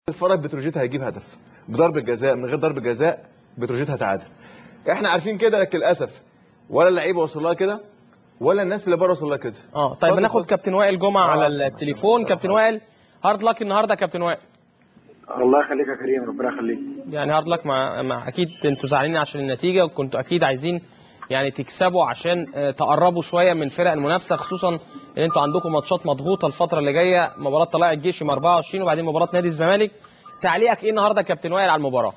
تتفرج بتروجيت هيجيب هدف بضربه جزاء من غير ضربه جزاء بتروجيت هتعادل احنا عارفين كده لكن للاسف ولا اللعيبه وصل لها كده ولا الناس اللي بره وصل لها كده اه طيب اتفضل، ناخد اتفضل. كابتن وائل جمعه آه، على اتفضل. التليفون كابتن وائل هارد لك النهارده يا كابتن وائل الله يخليك يا كريم ربنا يخليك يعني هارد لك مع, مع اكيد انتوا زعلانين عشان النتيجه وكنتوا اكيد عايزين يعني تكسبوا عشان آه، تقربوا شويه من فرق المنافسه خصوصا ان انتوا عندكم ماتشات مضغوطه الفتره اللي جايه مباراه طلائع الجيش يوم 24 وبعدين مباراه نادي الزمالك تعليقك ايه النهارده يا كابتن وائل على المباراه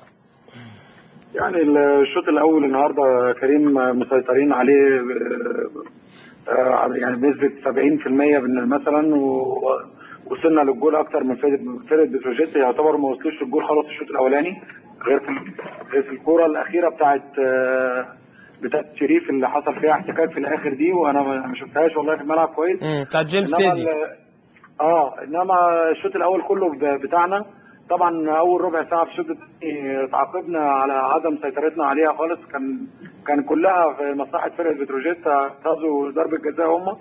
يعني الشوط الاول النهارده يا كريم مسيطرين عليه آه، آه، يعني بنسبه 70% بن- مثلا و- وصلنا للجول اكتر من فرقه فرقه بتروجيت يعتبر ما وصلوش للجول خلاص الشوط الاولاني غير في ال- غير في الكوره الاخيره بتاعت آه، بتاعت شريف اللي حصل فيها احتكاك في الاخر دي وانا ما ما شفتهاش والله في الملعب كويس امم بتاع جيمس انما تيدي ال- اه انما الشوط الاول كله ب- بتاعنا طبعا اول ربع ساعه في الشوط الثاني تعاقبنا على عدم سيطرتنا عليها خالص كان كان كلها في مصلحه فرقه بتروجيت اعترضوا ضربه جزاء هم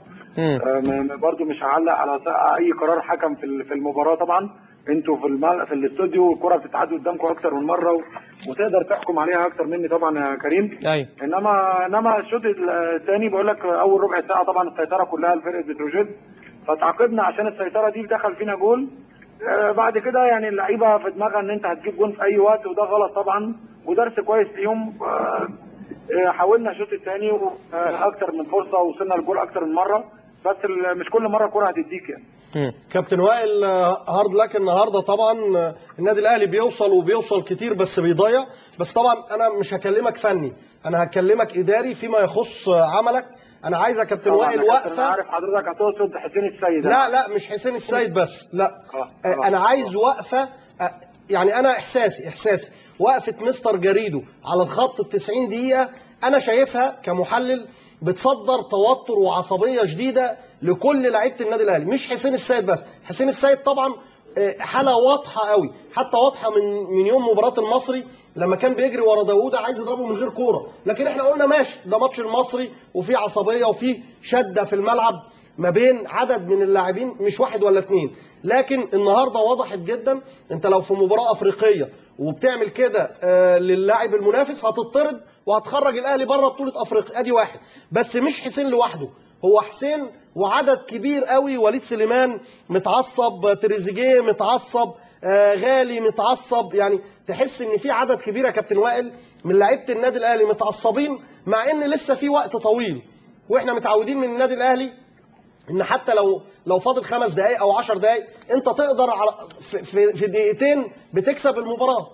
امم برضو مش هعلق على س- اي قرار حكم في ال- في المباراه طبعا انتوا في المل... في الاستوديو والكره بتتعاد قدامكم اكتر من مره و... وتقدر تحكم عليها اكتر مني طبعا يا كريم ايوه انما انما الشوط الثاني بقول لك اول ربع ساعه طبعا السيطره كلها لفرقه بتروجيت فتعاقبنا عشان السيطره دي دخل فينا جول آه، بعد كده يعني اللعيبه في دماغها ان انت هتجيب جول في اي وقت وده غلط طبعا ودرس كويس ليهم آه، آه، حاولنا الشوط الثاني اكتر من فرصه وصلنا للجول اكتر من مره بس ال- مش كل مره الكره هتديك يعني امم كابتن وائل آه، هارد لك النهارده طبعا آه، النادي الاهلي بيوصل وبيوصل كتير بس بيضيع بس طبعا انا مش هكلمك فني انا هكلمك اداري فيما يخص آه، عملك انا عايز يا كابتن طبعاً وائل يا كابتن، انا واقفه عارف حضرتك هتقصد حسين السيد لا لا مش حسين السيد بس لا آه، آه، آه. انا عايز وقفه آه، يعني انا احساسي احساسي وقفه مستر جريدو على الخط ال 90 دقيقه انا شايفها كمحلل بتصدر توتر وعصبيه شديده لكل لعيبه النادي الاهلي مش حسين السيد بس حسين السيد طبعا آه، حاله واضحه قوي حتى واضحه من من يوم مباراه المصري لما كان بيجري ورا داوود عايز يضربه من غير كوره لكن احنا قلنا ماشي ده ماتش المصري وفي عصبيه وفي شده في الملعب ما بين عدد من اللاعبين مش واحد ولا اتنين لكن النهارده وضحت جدا انت لو في مباراه افريقيه وبتعمل كده آه، للاعب المنافس هتطرد وهتخرج الاهلي بره بطوله افريقيا ادي واحد بس مش حسين لوحده هو حسين وعدد كبير قوي وليد سليمان متعصب تريزيجيه متعصب آه، غالي متعصب يعني تحس ان في عدد كبير يا كابتن وائل من لعيبه النادي الاهلي متعصبين مع ان لسه في وقت طويل واحنا متعودين من النادي الاهلي ان حتى لو لو فاضل خمس دقائق او عشر دقائق انت تقدر على في, في, في دقيقتين بتكسب المباراه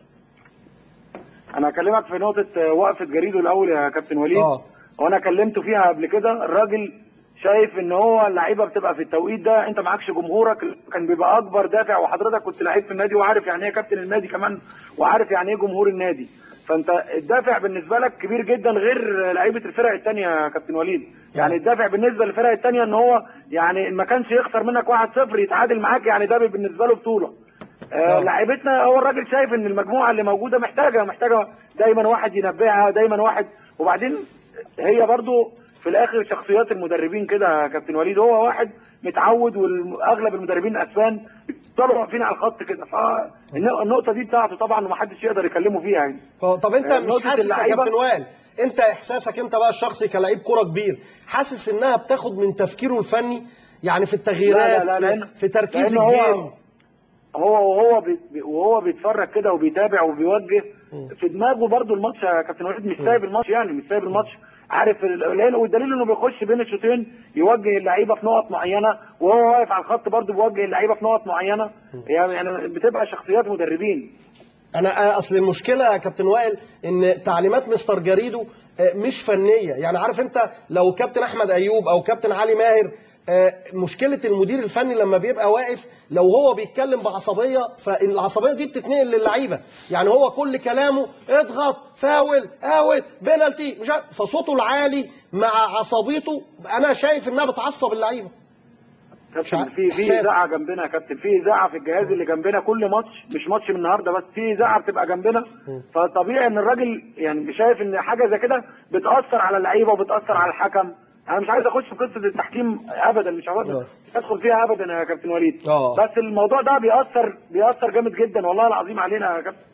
انا هكلمك في نقطه آه، وقفه جريدو الاول يا كابتن وليد اه وانا كلمته فيها قبل كده الراجل شايف ان هو اللعيبه بتبقى في التوقيت ده انت معكش جمهورك كان بيبقى اكبر دافع وحضرتك كنت لعيب في النادي وعارف يعني ايه كابتن النادي كمان وعارف يعني ايه جمهور النادي فانت الدافع بالنسبه لك كبير جدا غير لعيبه الفرق الثانيه يا كابتن وليد يعني الدافع بالنسبه للفرق الثانيه ان هو يعني ما كانش يخسر منك 1-0 يتعادل معاك يعني ده بالنسبه له بطوله آه، لعيبتنا هو الراجل شايف ان المجموعه اللي موجوده محتاجه محتاجه دايما واحد ينبهها دايما واحد وبعدين هي برضو في الاخر شخصيات المدربين كده يا كابتن وليد هو واحد متعود واغلب المدربين اسبان بيفضلوا واقفين على الخط كده فالنقطه دي بتاعته طبعا ومحدش يقدر يكلمه فيها يعني طب انت آه، مش نقطة حاسس يا اللعيبة- كابتن وائل انت احساسك انت بقى الشخصي كلاعب كوره كبير حاسس انها بتاخد من تفكيره الفني يعني في التغييرات لا، لا، لا، لأن- في, في تركيز لأن هو- الجيم هو وهو بي وهو بيتفرج كده وبيتابع وبيوجه في دماغه برضو الماتش يا كابتن وليد مش سايب الماتش يعني مش سايب الماتش عارف ال- لان والدليل انه بيخش بين الشوطين يوجه اللعيبه في نقط معينه وهو واقف على الخط برضو بيوجه اللعيبه في نقط معينه يعني يعني بتبقى شخصيات مدربين انا أنا اصل المشكله يا كابتن وائل ان تعليمات مستر جريدو آه، مش فنيه يعني عارف انت لو كابتن احمد ايوب او كابتن علي ماهر آه، مشكله المدير الفني لما بيبقى واقف لو هو بيتكلم بعصبيه فالعصبيه دي بتتنقل للعيبه يعني هو كل كلامه اضغط فاول اوت بينالتي مش عارف فصوته العالي مع عصبيته انا شايف انها بتعصب اللعيبه مش كابتن عارف، في في إحساس. اذاعه جنبنا يا كابتن في اذاعه في الجهاز اللي جنبنا كل ماتش مش ماتش من النهارده بس في اذاعه بتبقى جنبنا فطبيعي ان الراجل يعني شايف ان حاجه زي كده بتاثر على اللعيبه وبتاثر على الحكم انا مش عايز اخش في قصه التحكيم ابدا مش عاوز آه. مش هدخل فيها ابدا يا كابتن وليد آه. بس الموضوع ده بيأثر بيأثر جامد جدا والله العظيم علينا يا كابتن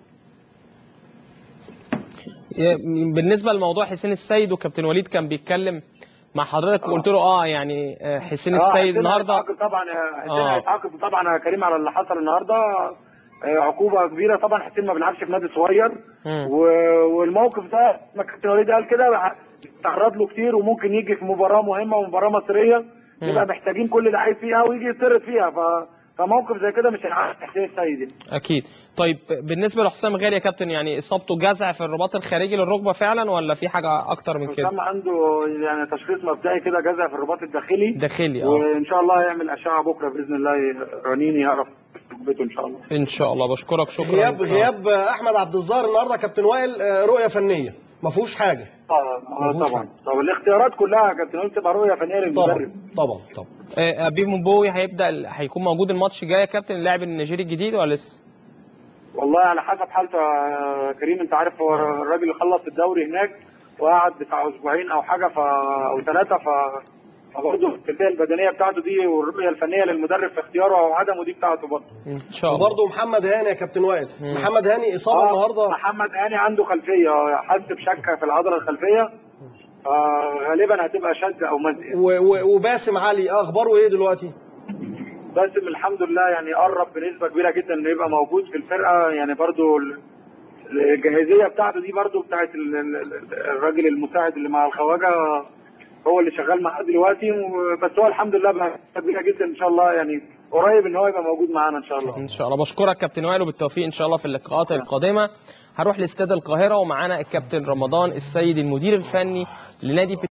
بالنسبه لموضوع حسين السيد وكابتن وليد كان بيتكلم مع حضرتك وقلت له اه يعني آه، حسين آه، السيد حسين النهارده هيتعاقب طبعا يا حسين آه. هيتعاقب طبعا يا كريم على اللي حصل النهارده آه، عقوبه كبيره طبعا حسين ما بيلعبش في نادي صغير مم. و- والموقف ده ما كابتن وليد قال كده تعرض له كتير وممكن يجي في مباراه مهمه ومباراه مصريه نبقى محتاجين كل لعيب فيها ويجي يطرد فيها ف فموقف زي كده مش هيعرف حسين السيد يعني. اكيد طيب بالنسبه لحسام غالي يا كابتن يعني اصابته جزع في الرباط الخارجي للركبه فعلا ولا في حاجه اكتر من كده حسام عنده يعني تشخيص مبدئي كده جزع في الرباط الداخلي داخلي اه وان شاء الله هيعمل اشعه بكره باذن الله رنين يعرف ركبته ان شاء الله ان شاء الله بشكرك شكرا غياب آه. غياب احمد عبد الظاهر النهارده كابتن وائل آه، رؤيه فنيه ما فيهوش حاجه اه مفهوش طبعا طب الاختيارات كلها يا كابتن قلت تبقى رؤيه فنيه طبعا للمدرب طبعا طبعا آه، ابيب مبوي هيبدا هيكون موجود الماتش الجاي يا كابتن اللاعب النيجيري الجديد ولا لسه؟ والله على حسب حالته يا كريم انت عارف هو الراجل اللي خلص الدوري هناك وقعد بتاع اسبوعين او حاجه ف او ثلاثه ف فبرضه الكفايه البدنيه بتاعته دي والرؤيه الفنيه للمدرب في اختياره او عدمه دي بتاعته برضه ان شاء الله وبرضه محمد هاني يا كابتن وائل محمد هاني اصابه النهارده محمد هاني عنده خلفيه اه، حس بشكه في العضله الخلفيه فغالبا هتبقى شد او مزق و- و- وباسم علي آه، اخباره ايه دلوقتي؟ باسم الحمد لله يعني قرب بنسبه كبيره جدا انه يبقى موجود في الفرقه يعني برضو ال- الجاهزيه بتاعته دي برضو بتاعت ال- ال- ال- الراجل المساعد اللي مع الخواجه هو اللي شغال معاه دلوقتي و- بس هو الحمد لله بنسبه كبيره جدا ان شاء الله يعني قريب ان هو يبقى موجود معانا ان شاء الله ان شاء الله بشكرك كابتن وائل وبالتوفيق ان شاء الله في اللقاءات القادمه هروح لاستاد القاهره ومعانا الكابتن رمضان السيد المدير الفني لنادي